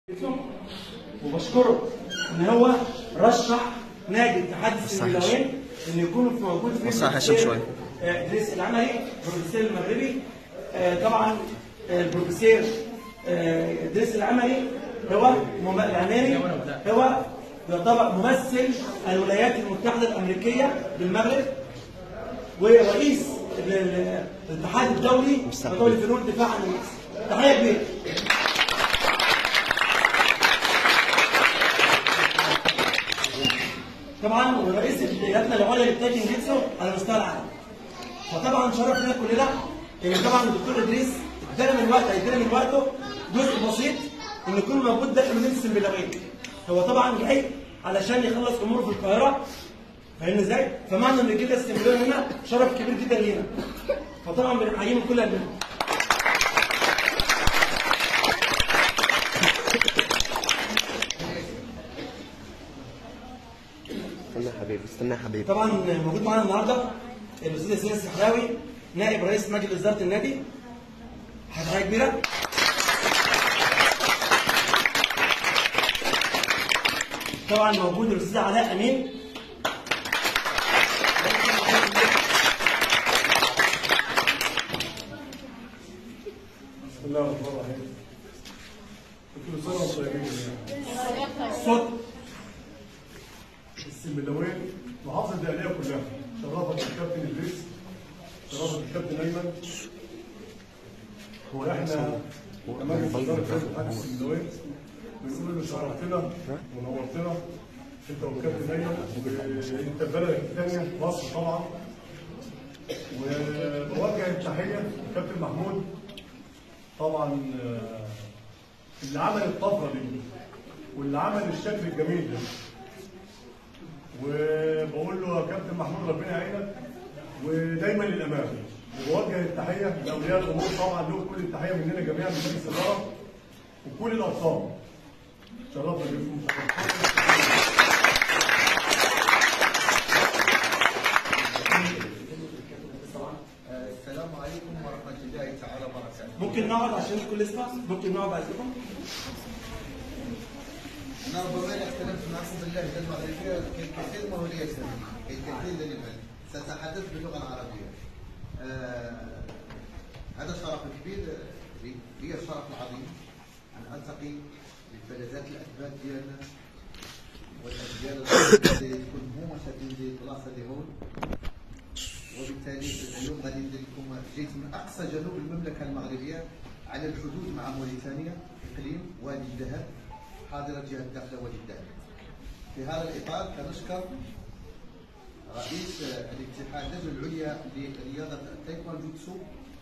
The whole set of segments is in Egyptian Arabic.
وبشكره ان هو رشح نادي اتحاد السنبلاوين ان يكون في موجود فيه وسع هشام شوية. آه، ادريس العملي بروفيسور المغربي آه، طبعا آه، البروفيسور آه، ادريس العملي هو مم- العماني هو يعتبر ممثل الولايات المتحده الامريكيه بالمغرب ورئيس ال- ال- الاتحاد الدولي الدولي فنون الدفاع عن النفس تحيه كبيره طبعا ورئيس اللجنه العليا للتاج جيتسو على مستوى العالم فطبعا شرف لنا كلنا ان طبعا الدكتور ادريس ادانا من وقت ادانا من وقته جزء بسيط ان يكون موجود داخل مدينه السنبلاويه هو طبعا جاي علشان يخلص اموره في القاهره فاهمني ازاي؟ فمعنى ان كده السنبلاوي هنا شرف كبير جدا لينا فطبعا بنحييه من كل قلبنا استنى يا حبيبي استنى يا حبيبي طبعا موجود معانا النهارده الاستاذ ياسين السحراوي نائب رئيس مجلس اداره النادي حاجه كبيره طبعا موجود الاستاذ علاء امين بسم الله الرحمن الرحيم كل سنه وانتم طيبين جميعا صوت السنبلاوين محافظه الدقهليه كلها شرفت الكابتن ادريس شرفت الكابتن ايمن واحنا كمان اداره الاتحاد السنبلاوي بنقول له شرفتنا ونورتنا انت والكابتن ايمن وانت بلدك الثانيه مصر طبعا وبوجه التحيه للكابتن محمود طبعا آه، اللي عمل الطفره دي واللي عمل الشكل الجميل ده وبقول له يا كابتن محمود ربنا يعينك ودايما للامام وبوجه التحيه لاولياء الامور طبعا لهم كل التحيه مننا جميعا من مجلس الاداره وكل الاقسام شرفنا بكم السلام عليكم ورحمة الله تعالى وبركاته. ممكن نقعد عشان الكل يسمع ممكن نقعد عايزكم أنا ربما اختلفت معكم باللهجة المغربية كالكثير ما هو ليس كالكثير للعلم. سأتحدث باللغة العربية. آه هذا شرف كبير لي لي الشرف العظيم أن ألتقي بالفلذات الأثبات ديالنا والأجيال اللي تكون هما شادين دي البلاصة اللي هون وبالتالي اليوم غادي ندير لكم جيت من اقصى جنوب المملكه المغربيه على الحدود مع موريتانيا اقليم وادي الذهب حاضره جهه الداخله وادي الذهب. في هذا الاطار كنشكر رئيس الاتحاد اللجنه العليا لرياضه التايكواندوتسو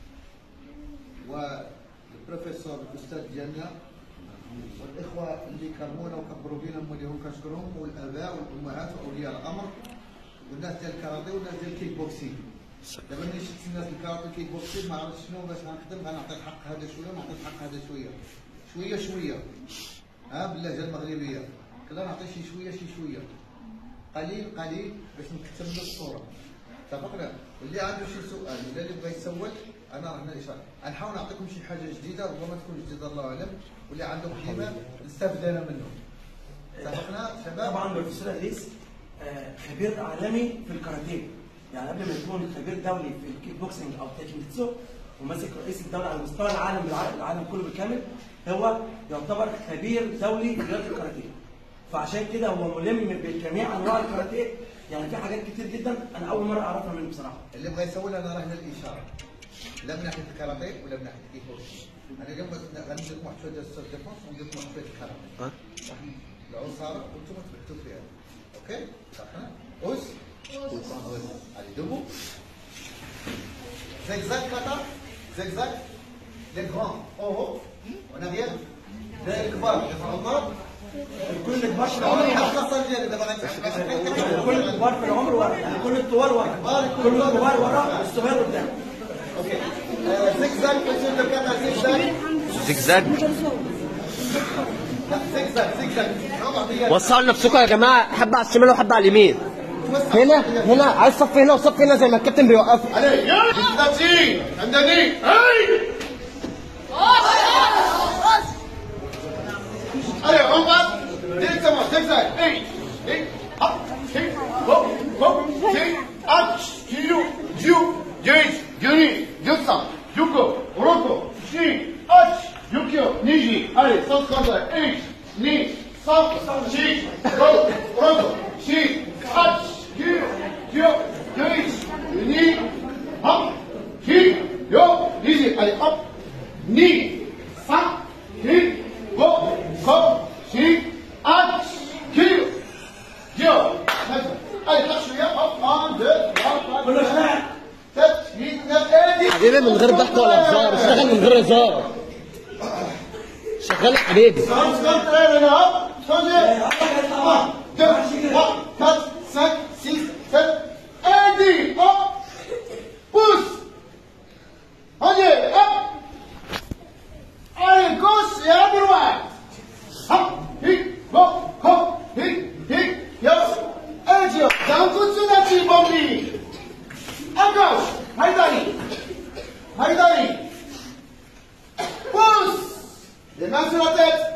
والبروفيسور الاستاذ ديالنا والاخوه اللي كرمونا وكبروا بينا هما اللي هم كنشكرهم والاباء والامهات واولياء الامر والناس ديال الكاراتيه والناس ديال الكيك بوكسينغ دابا ملي شفت الناس الكاراتيه الكيك بوكسينغ ما عرفتش شنو باش غنخدم غنعطي الحق هذا شويه ونعطي الحق هذا شويه شويه شويه ها باللهجه المغربيه كلا نعطي شي شويه شي شويه قليل قليل باش نكتمل الصوره اتفقنا واللي عنده شي سؤال ولا اللي بغى يسول انا راه هنا الاشاره غنحاول نعطيكم شي حاجه جديده ربما تكون جديده الله اعلم واللي عنده قيمه نستافد انا منه اتفقنا شباب طبعا البروفيسور ادريس آه، خبير عالمي في الكاراتيه يعني قبل ما يكون خبير دولي في الكيك بوكسنج او تايكوندو وماسك رئيس الدوله على مستوى العالم بالع- العالم كله بالكامل هو يعتبر خبير دولي في رياضه الكاراتيه فعشان كده هو ملم بجميع انواع الكاراتيه يعني في حاجات كتير جدا انا اول مره اعرفها منه بصراحه اللي بغى يسوي انا راه هنا الاشاره لا من ناحيه الكاراتيه ولا من ناحيه الكيك بوكسينغ انا اليوم غندير لكم واحد شويه ديال السيلف ديفونس وندير لكم واحد شويه الكاراتيه ها؟ العصاره وانتم تبحثوا فيها اوكي صحنا اوس اوس allez debout zigzag kata zigzag les grands en haut en arrière ده الكبار الكبار الكل كبار في العمر عمري ورا. حصل ديالي دابا غنتحكم الكل كبار في العمر ورا يعني كل الكبار ورا كل الكبار ورا والصغير قدام اوكي زigzag monsieur le caméra zigzag زجزاج لا زigzag zigzag عمر ديالي وصلوا نفسكم يا جماعه حبه على الشمال وحبه على اليمين هنا هنا عايز صف هنا وصف هنا زي ما الكابتن بيوقف علي ثلاثين عندني هاي Allez, on passe directement, zigzag. Hey, hey, hop, hey, hop, hop, hey, hop, 기류, 주, 제이스, 유니, 육삼, 육고, 오로코, 시, 아치, 육교, 니지, 아리, 소스 컨사, 에이치, 니, 삼, 시, 고, 오로코, 시, 아치, 기류, 주, 제이스, 유니, 업, 기, 요, 니지, 아리, 업, 니, 삼, 기, 고, 고, 시, 아치, 기류, 요, allez, marche bien, hop, un, deux, trois, quatre, كله شمال sept, huit, neuf, et dix. حبيبي من غير ضحك ولا هزار اشتغل من غير هزار شغال يا حبيبي Comme ça, très bien, hop, changez. Un, deux, trois, quatre, cinq, six, sept, et dix, hop, pousse. Allez, hop. Allez, gauche et à droite. Hop, hic, hop, hop, hic, hic, yo. Et Dieu, dans tout ce qui est bon, À gauche, Haïdari. Haïdari. Pousse. Les mains sur la tête.